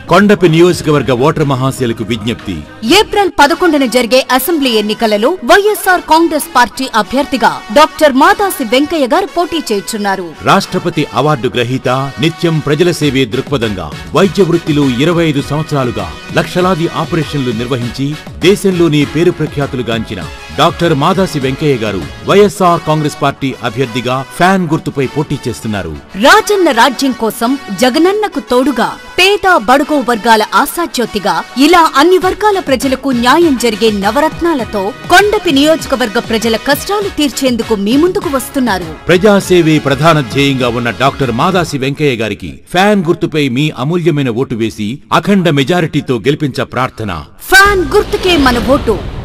కొండపి నియోజకవర్గ ఓటర్ మహాశయులకు విజ్ఞప్తి ఏప్రిల్ పదకొండున జరిగే అసెంబ్లీ ఎన్నికలలో వైఎస్ఆర్ కాంగ్రెస్ పార్టీ అభ్యర్థిగా డాక్టర్ మాదాసి వెంకయ్య గారు పోటీ చేయుచున్నారు రాష్ట్రపతి అవార్డు గ్రహీత నిత్యం ప్రజల సేవే దృక్పథంగా వైద్య వృత్తిలో ఇరవై ఐదు సంవత్సరాలుగా లక్షలాది ఆపరేషన్లు నిర్వహించి దేశంలోని పేరు ప్రఖ్యాతులుగాంచిన డాక్టర్ మాదాసి వెంకయ్య గారు వైఎస్ఆర్ కాంగ్రెస్ పార్టీ అభ్యర్థిగా ఫ్యాన్ గుర్తుపై పోటీ చేస్తున్నారు రాజన్న రాజ్యం కోసం జగనన్నకు తోడుగా పేద బడుగు వర్గాల ఆశాజ్యోతిగా ఇలా అన్ని వర్గాల ప్రజలకు న్యాయం జరిగే నవరత్నాలతో కొండపి నియోజకవర్గ ప్రజల కష్టాలు తీర్చేందుకు మీ ముందుకు వస్తున్నారు ప్రజాసేవే ప్రధాన ధ్యేయంగా ఉన్న డాక్టర్ మాదాసి వెంకయ్య గారికి ఫ్యాన్ గుర్తుపై మీ అమూల్యమైన ఓటు వేసి అఖండ మెజారిటీతో గెలిపించ ప్రార్థన ఫ్యాన్ గుర్తుకే మన ఓటు